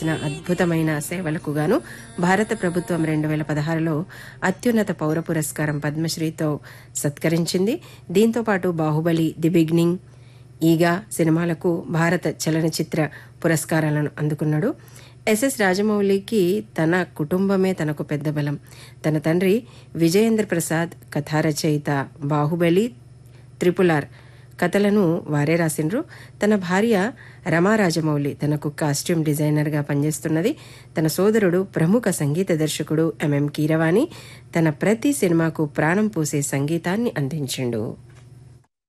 చేసిన అద్భుతమైన సేవలకు గాను భారత ప్రభుత్వం రెండు వేల పదహారులో అత్యున్నత పౌర పురస్కారం పద్మశ్రీతో సత్కరించింది దీంతో పాటు బాహుబలి ది బిగినింగ్ ఈగా సినిమాలకు భారత చలనచిత్ర పురస్కారాలను అందుకున్నాడు ఎస్ఎస్ రాజమౌళికి తన కుటుంబమే తనకు పెద్ద బలం తన తండ్రి విజయేంద్ర ప్రసాద్ కథా రచయిత బాహుబలి త్రిపులార్ కథలను వారే రాసిండ్రు తన భార్య రమా రాజమౌళి తనకు కాస్ట్యూమ్ డిజైనర్గా పనిచేస్తున్నది తన సోదరుడు ప్రముఖ సంగీత దర్శకుడు ఎంఎం కీరవాణి తన ప్రతి సినిమాకు ప్రాణం పోసే సంగీతాన్ని అందించిండు